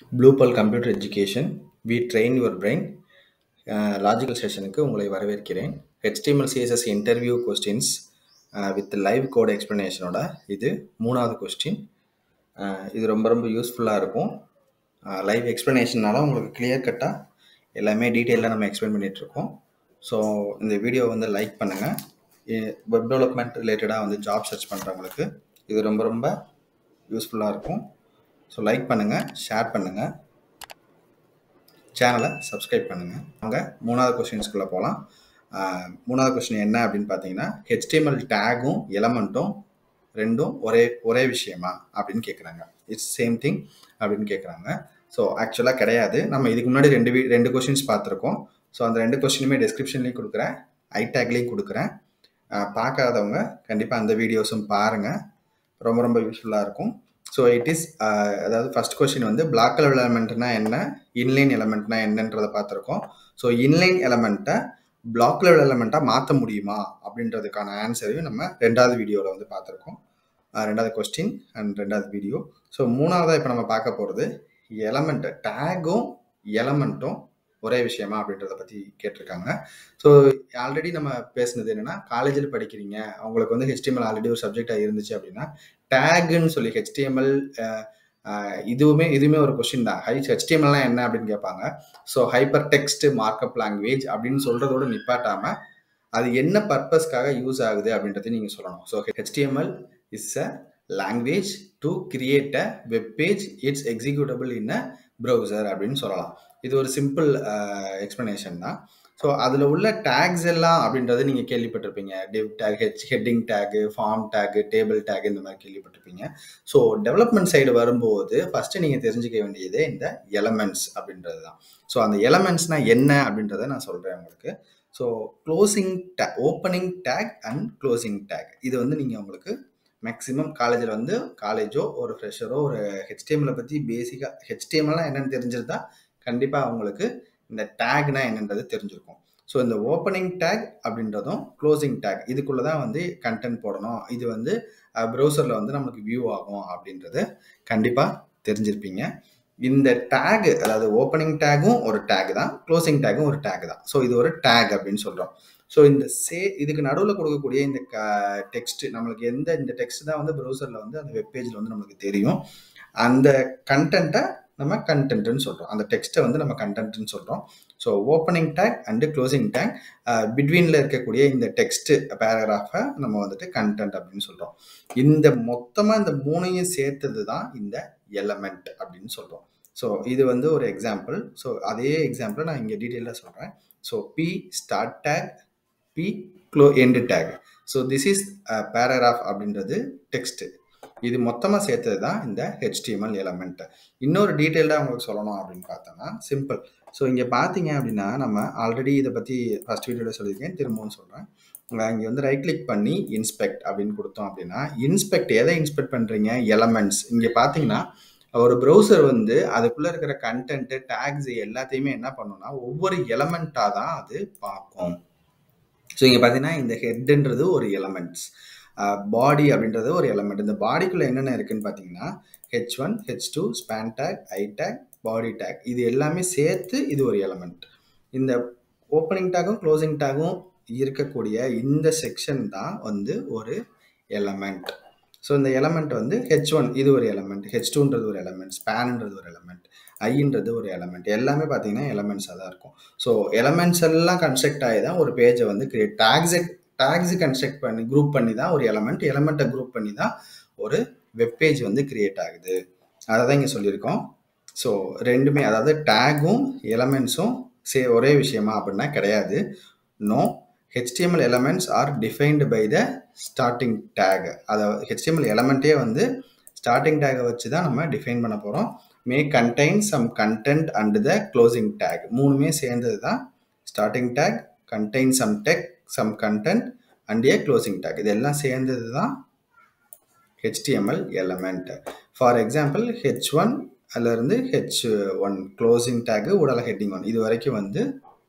blue bell computer education we train your brain logical செஷனுக்கு உங்களை வரவேற்கிறேன் HTML CSS interview questions with live code எக்ஸ்ப்ளனேஷனோட இது மூணாவது கொஸ்டின் இது ரொம்ப ரொம்ப யூஸ்ஃபுல்லாக இருக்கும் லைவ் எக்ஸ்ப்ளனேஷனால உங்களுக்கு கிளியர் கட்டாக எல்லாமே டீட்டெயிலாக நம்ம எக்ஸ்பிளைன் பண்ணிகிட்ருக்கோம் ஸோ இந்த வீடியோ வந்து லைக் பண்ணுங்கள் வெப் டெவலப்மெண்ட் ரிலேட்டடாக வந்து ஜாப் சர்ச் பண்ணுறவங்களுக்கு இது ரொம்ப ரொம்ப யூஸ்ஃபுல்லாக இருக்கும் ஸோ லைக் பண்ணுங்கள் ஷேர் பண்ணுங்கள் சேனலை சப்ஸ்கிரைப் பண்ணுங்கள் அங்கே மூணாவது கொஸ்டின்ஸ்குள்ளே போகலாம் மூணாவது கொஸ்டின் என்ன அப்படின்னு பார்த்தீங்கன்னா ஹெச்டிஎம்எல் டேகும் எலமெண்ட்டும் ரெண்டும் ஒரே ஒரே விஷயமா அப்படின்னு கேட்குறாங்க இட்ஸ் சேம் திங் அப்படின்னு கேட்குறாங்க ஸோ ஆக்சுவலாக கிடையாது நம்ம இதுக்கு முன்னாடி ரெண்டு வீ ரெண்டு கொஸ்டின்ஸ் பார்த்துருக்கோம் ஸோ அந்த ரெண்டு கொஸ்டினுமே டிஸ்கிரிப்ஷன்லேயும் கொடுக்குறேன் ஐ டேக்லேயும் கொடுக்குறேன் பார்க்காதவங்க கண்டிப்பாக அந்த வீடியோஸும் பாருங்கள் ரொம்ப ரொம்ப யூஸ்ஃபுல்லாக இருக்கும் ஸோ இட் இஸ் அதாவது ஃபஸ்ட் கொஸ்டின் வந்து பிளாக் கலர் எலமெண்ட்னா என்ன இன்லைன் எலமெண்ட்னா என்னன்றதை பார்த்துருக்கோம் ஸோ இன்லைன் எலமெண்ட்டை பிளாக் லெவல் எலமெண்ட்டாக மாற்ற முடியுமா அப்படின்றதுக்கான ஆன்சரையும் நம்ம ரெண்டாவது வீடியோவில் வந்து பார்த்துருக்கோம் ரெண்டாவது கொஸ்டின் அண்ட் ரெண்டாவது வீடியோ ஸோ மூணாவதாக இப்போ நம்ம பார்க்க போகிறது எலமெண்ட்டு டேகும் எலமெண்ட்டும் ஒரே விஷயமா அப்படின்றத பற்றி கேட்டிருக்காங்க ஸோ ஆல்ரெடி நம்ம பேசுனது என்னென்னா காலேஜில் படிக்கிறீங்க அவங்களுக்கு வந்து ஹெச்டிஎம்எல் ஆல்ரெடி ஒரு சப்ஜெக்டாக இருந்துச்சு அப்படின்னா டேகுன்னு சொல்லி ஹெச்டிஎம்எல் இதுவுமே இதுவுமே ஒரு கொஸ்டின் தான் ஹை ஹெச்டிஎம்எல்லாம் என்ன அப்படின்னு கேட்பாங்க so hyper text markup language அப்படின்னு சொல்கிறதோட நிப்பாட்டாம அது என்ன பர்பஸ்க்காக யூஸ் ஆகுது அப்படின்றத நீங்கள் சொல்லணும் so HTML is a language to create a web page it's executable in a browser அப்படின்னு சொல்லலாம் இது ஒரு சிம்பிள் எக்ஸ்ப்ளனேஷன் தான் ஸோ அதில் உள்ள டேக்ஸ் எல்லாம் அப்படின்றது நீங்கள் கேள்விப்பட்டிருப்பீங்க div tag H heading tag form tag table tag இந்த மாதிரி கேள்விப்பட்டிருப்பீங்க ஸோ டெவலப்மெண்ட் சைடு வரும்போது ஃபஸ்ட்டு நீங்கள் தெரிஞ்சுக்க வேண்டியது இந்த எலமெண்ட்ஸ் அப்படின்றது தான் ஸோ அந்த எலமெண்ட்ஸ்னால் என்ன அப்படின்றத நான் சொல்கிறேன் உங்களுக்கு so closing tag opening tag and closing tag இது வந்து நீங்கள் உங்களுக்கு மேக்ஸிமம் காலேஜில் வந்து காலேஜோ ஒரு ஃப்ரெஷரோ ஒரு ஹெச்டிஎம்எலை பற்றி பேசிக்காக ஹெச்டிஎம்எல்லாம் என்னென்னு தெரிஞ்சிருந்தா கண்டிப்பாக அவங்களுக்கு இந்த டேக்னா என்னன்றது தெரிஞ்சிருக்கும் ஸோ இந்த ஓப்பனிங் டேக் அப்படின்றதும் க்ளோசிங் டேக் இதுக்குள்ளே தான் வந்து கண்டென்ட் போடணும் இது வந்து ப்ரௌசரில் வந்து நமக்கு வியூ ஆகும் அப்படின்றது கண்டிப்பாக தெரிஞ்சிருப்பீங்க இந்த டேக் அதாவது ஓப்பனிங் டேகும் ஒரு டேக் தான் க்ளோசிங் டேகும் ஒரு டேக் தான் ஸோ இது ஒரு டேக் அப்படின்னு சொல்கிறோம் ஸோ இந்த சே இதுக்கு நடுவில் கொடுக்கக்கூடிய இந்த க டெக்ஸ்ட் நம்மளுக்கு எந்த இந்த டெக்ஸ்ட் தான் வந்து ப்ரௌசரில் வந்து அந்த வெப்பேஜில் வந்து நமக்கு தெரியும் அந்த கண்டென்ட்டை நம்ம கண்டென்ட்னு சொல்கிறோம் அந்த டெக்ஸ்ட்டை வந்து நம்ம கண்டென்ட்னு சொல்கிறோம் so opening tag and closing tag பிட்வீனில் இருக்கக்கூடிய இந்த டெக்ஸ்ட் பேராகிராஃபை நம்ம வந்துட்டு கண்டென்ட் அப்படின்னு சொல்கிறோம் இந்த மொத்தமாக இந்த மூணையும் சேர்த்தது தான் இந்த எலமெண்ட் அப்படின்னு சொல்கிறோம் ஸோ இது வந்து ஒரு எக்ஸாம்பிள் ஸோ அதே எக்ஸாம்பிளை நான் இங்கே டீட்டெயிலாக சொல்கிறேன் so P start tag P close end tag so this is paragraph அப்படின்றது டெக்ஸ்ட்டு இது மொத்தமாக சேர்த்தது தான் இந்த ஹெச்டிஎம்எல் எலமெண்ட் இன்னொரு டீட்டெயில்டாக உங்களுக்கு சொல்லணும் அப்படின்னு பார்த்தோம்னா சிம்பிள் ஸோ இங்கே பார்த்தீங்க அப்படின்னா நம்ம ஆல்ரெடி இதை பற்றி ஃபஸ்ட் வீடியோவில் சொல்லியிருக்கேன் திரும்பவும் சொல்கிறேன் இங்கே வந்து ரைட் கிளிக் பண்ணி இன்ஸ்பெக்ட் அப்படின்னு கொடுத்தோம் அப்படின்னா இன்ஸ்பெக்ட் எதை இன்ஸ்பெக்ட் பண்ணுறீங்க எலமெண்ட்ஸ் இங்கே பார்த்தீங்கன்னா ஒரு ப்ரௌசர் வந்து அதுக்குள்ளே இருக்கிற கண்டென்ட்டு டேக்ஸ் எல்லாத்தையுமே என்ன பண்ணுன்னா ஒவ்வொரு எலமெண்ட்டாக தான் அது பார்க்கும் ஸோ இங்கே பார்த்தீங்கன்னா இந்த ஹெட்டுன்றது ஒரு எலமெண்ட்ஸ் பாடி அப்படின்றது ஒரு எலமெண்ட் இந்த பாடிக்குள்ளே என்னென்ன இருக்குன்னு பார்த்தீங்கன்னா H one H two span tag I tag body tag இது எல்லாமே சேர்த்து இது ஒரு எலமெண்ட் இந்த ஓப்பனிங் டேக்கும் க்ளோசிங் டேக்கும் இருக்கக்கூடிய இந்த செக்ஷன் தான் வந்து ஒரு எலமெண்ட் ஸோ இந்த எலமெண்ட் வந்து ஹெச் ஒன் இது ஒரு எலமெண்ட் ஹெச் டூன்றது ஒரு எலமெண்ட் ஸ்பேன்ன்றது ஒரு எலமெண்ட் ஐன்றது ஒரு எலமெண்ட் எல்லாமே பார்த்தீங்கன்னா எலமெண்ட்ஸாக தான் இருக்கும் ஸோ எலமெண்ட்ஸ் எல்லாம் கன்ஸ்ட்ரக்ட் ஆகி தான் ஒரு பேஜை வந்து கிரியேட் டேக்ஸை டேக்ஸ் கன்ஸ்ட்ரக்ட் பண்ணி குரூப் பண்ணி தான் ஒரு எலமெண்ட் எலமெண்ட்டை குரூப் பண்ணி தான் ஒரு வெப்பேஜ் வந்து கிரியேட் ஆகுது அதை தான் இங்கே சொல்லியிருக்கோம் ஸோ ரெண்டுமே அதாவது டேகும் எலமெண்ட்ஸும் சே ஒரே விஷயமா அப்படின்னா கிடையாது no HTML elements are defined by the starting tag அதாவது ஹெச்டிஎம்எல் எலமெண்ட்டே வந்து ஸ்டார்டிங் டேகை வச்சு தான் நம்ம டிஃபைன் பண்ண போகிறோம் may contain some content and the closing tag மூணுமே சேர்ந்தது தான் starting tag contain some text some content and a closing tag இதெல்லாம் சேர்ந்தது தான் HTML element for example H one அதிலிருந்து ஹெச் ஒன் க்ளோசிங் டேக்கு உடல ஹெட்டிங் ஒன் இது வரைக்கும் வந்து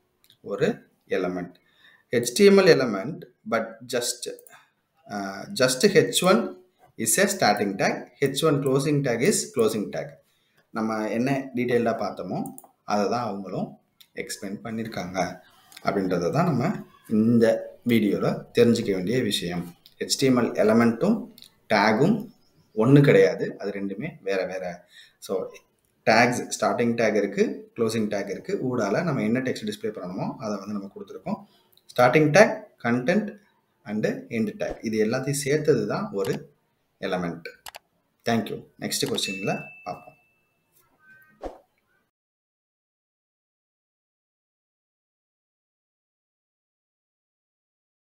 ஒரு element HTML element but just just H one is a starting tag h1 closing tag is closing tag நம்ம என்ன டீட்டெயில்டாக பார்த்தோமோ அதை தான் அவங்களும் எக்ஸ்பிளைன் பண்ணியிருக்காங்க அப்படின்றத தான் நம்ம இந்த வீடியோவில் தெரிஞ்சிக்க வேண்டிய விஷயம் ஹெச்டிஎம்எல் எலமெண்ட்டும் டேகும் ஒன்று கிடையாது அது ரெண்டுமே வேறு வேறு ஸோ டேக்ஸ் ஸ்டார்டிங் டேக் இருக்குது க்ளோசிங் டேக் இருக்குது ஊடால நம்ம என்ன டெக்ஸ்ட் டிஸ்ப்ளே பண்ணணுமோ அதை வந்து நம்ம கொடுத்துருக்கோம் starting tag content and end tag இது எல்லாத்தையும் சேர்த்தது தான் ஒரு எலமெண்ட் தேங்க்யூ நெக்ஸ்ட் கொஸ்டினில் பார்ப்போம்